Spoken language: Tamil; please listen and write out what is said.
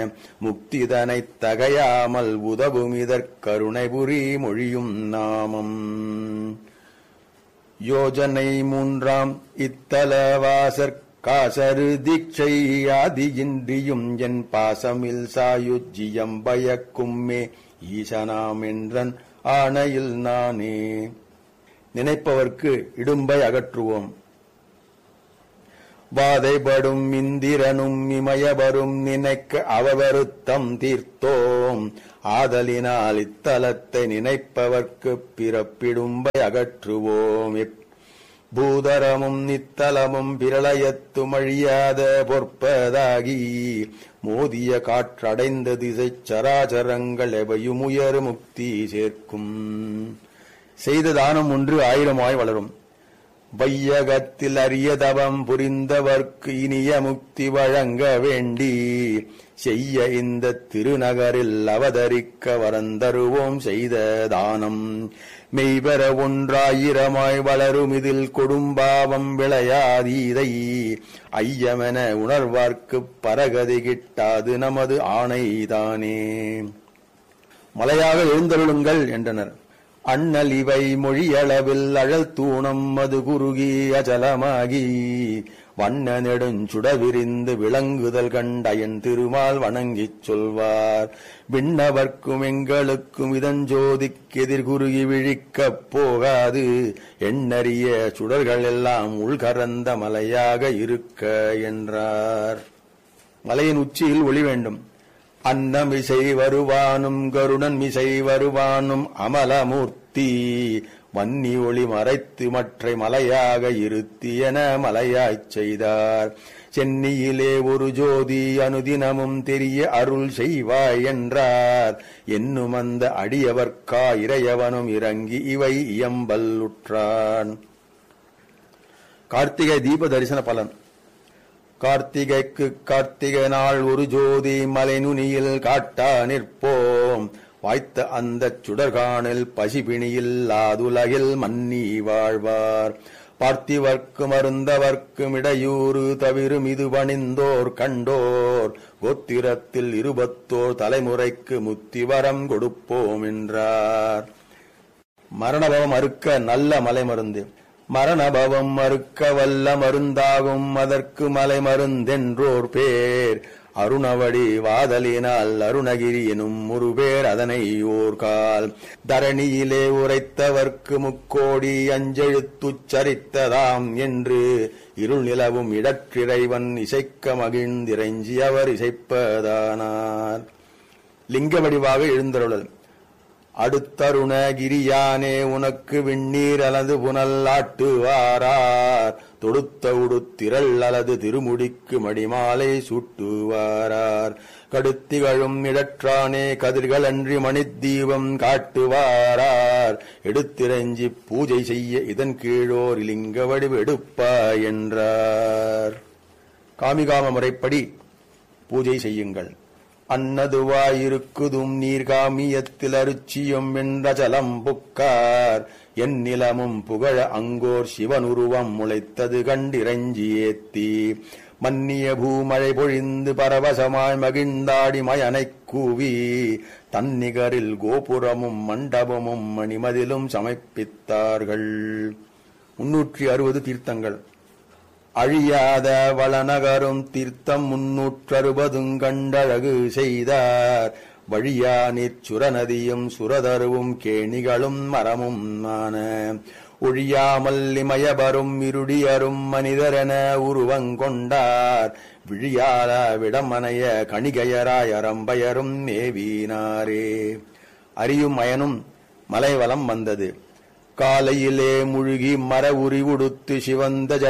முக்திதனைத் தகையாமல் உதவும் இதற்கருணை புரி மொழியும் நாமம் யோஜனை மூன்றாம் இத்தலவாசற் காசரு தீட்சை ஆதியின்றியும் என் பாசமில் சாயுஜ்ஜியம் பயக்கும்மே ஈசனாம் என்றன் ஆணையில் நானே நினைப்பவர்க்கு இடும்பை அகற்றுவோம் வாதைப்படும் இந்திரனும் இமயவரும் நினைக்க அவவருத்தம் தீர்த்தோம் ஆதலினால் இத்தலத்தை நினைப்பவர்க்கு பிறப்பிடும்பை அகற்றுவோம் எப் பூதரமும் நித்தலமும் பிரளயத்துமழியாத பொற்பதாகி மோதிய காற்றடைந்த திசை சராச்சரங்கள் எவையும் உயர் முக்தி சேர்க்கும் செய்த தானம் ஒன்று ஆயிரமாய் வளரும் வையகத்தில் அரிய தவம் புரிந்தவர்க்கு இனிய முக்தி வழங்க வேண்டி செய்ய இந்த திருநகரில் அவதரிக்க வரந்தருவோம் செய்த தானம் மெய்வர ஒன்றாயிரமாய் வளரும் இதில் கொடும்பாவம் விளையாதீதை ஐயமென உணர்வார்க்கு பரகதி கிட்டாது நமது ஆணைதானே மலையாக எழுந்தருளுங்கள் என்றனர் அண்ணல் இவை மொழியளவில் அழல் தூணம் மது குறுகி அஜலமாகி வண்ண நெடுஞ்சுட விரிந்து விளங்குதல் கண்டயன் திருமால் வணங்கிச் சொல்வார் விண்ணவர்க்கும் எங்களுக்கும் இதஞ்சோதிக்கெதிர் குறுகி விழிக்கப் போகாது எண்ணறிய சுடர்கள் எல்லாம் உள்கரந்த மலையாக இருக்க என்றார் மலையின் உச்சியில் ஒளி வேண்டும் அன்னமிசை வருவானும் கருடன் மிசை வருவானும் அமலமூர்த்தி வன்னி ஒளி மறைத்து மற்றை மலையாக இருத்தி என மலையாய்ச் செய்தார் சென்னியிலே ஒரு ஜோதி அனுதினமும் தெரிய அருள் செய்வாய் என்றார் என்னும் அந்த அடியவர்க்கா இறையவனும் இறங்கி இவை இயம்பல்லுற்றான் கார்த்திகை தீப தரிசன பலன் கார்த்திகைக்கு கார்த்திகை நாள் ஒரு ஜோதி மலைநுனியில் காட்டா நிற்போம் வாய்த்த அந்தச் சுடர்காணில் பசிபிணியில்லாதுலகில் மன்னி வாழ்வார் பார்த்திவர்க்கும் அருந்தவர்க்கும் இடையூறு தவிரும் இது பணிந்தோர் கண்டோர் கோத்திரத்தில் இருபத்தோர் தலைமுறைக்கு முத்திவரம் கொடுப்போம் என்றார் மரணபவம் அறுக்க நல்ல மலை மருந்து மரணபவம் மறுக்க வல்ல மருந்தாகும் அதற்கு மலை மருந்தென்றோர் பேர் அருணவடி வாதலினால் அருணகிரி எனும் ஒரு பேர் அதனை ஓர்கால் தரணியிலே உரைத்தவர்க்கு முக்கோடி அஞ்செழுத்துச் சரித்ததாம் என்று இருள் நிலவும் இடற்றிறைவன் இசைக்க மகிழ்ந்திரைஞ்சி அவர் இசைப்பதானார் லிங்க வடிவாக எழுந்தருளல் அடுத்தருண கிரியானே உனக்கு விண்ணீர் அல்லது புனல் ஆட்டுவாரார் தொடுத்த உடுத்திரள் அல்லது திருமுடிக்கு மடிமாலை சூட்டுவாரார் கடுத்திகழும் இடற்றானே கதிர்கள் அன்றி மணித்தீபம் காட்டுவாரார் எடுத்திரஞ்சி பூஜை செய்ய இதன் கீழோர் லிங்க வடிவு எடுப்பா என்றார் காமிகாம முறைப்படி பூஜை செய்யுங்கள் அன்னதுவாயிருக்குதும் நீர்காமியத்தில் அருச்சியும் வென்றஜலம் புக்கார் என் நிலமும் புகழ அங்கோர் சிவனுருவம் முளைத்தது கண்டிரஞ்சி ஏத்தி மன்னிய பூமழை பொழிந்து பரவசமாய் மகிழ்ந்தாடி மயனைக் கூவி தன்னிகரில் கோபுரமும் மண்டபமும் மணிமதிலும் சமைப்பித்தார்கள் முன்னூற்றி அறுபது தீர்த்தங்கள் அழியாத வளநகரும் தீர்த்தம் முன்னூற்றறுபதும் கண்டழகு செய்தார் வழியா நீர்ச்சுர நதியும் சுரதருவும் கேணிகளும் மரமும் ஆன ஒழியாமல் இமயபரும் இருடியரும் மனிதரென உருவங்கொண்டார் விழியால விடமனைய கணிகையராய் அரம்பயரும் மேவினாரே அரியும் அயனும் மலைவலம் வந்தது காலையிலே முழுகி மர உரி உடுத்து சிவந்த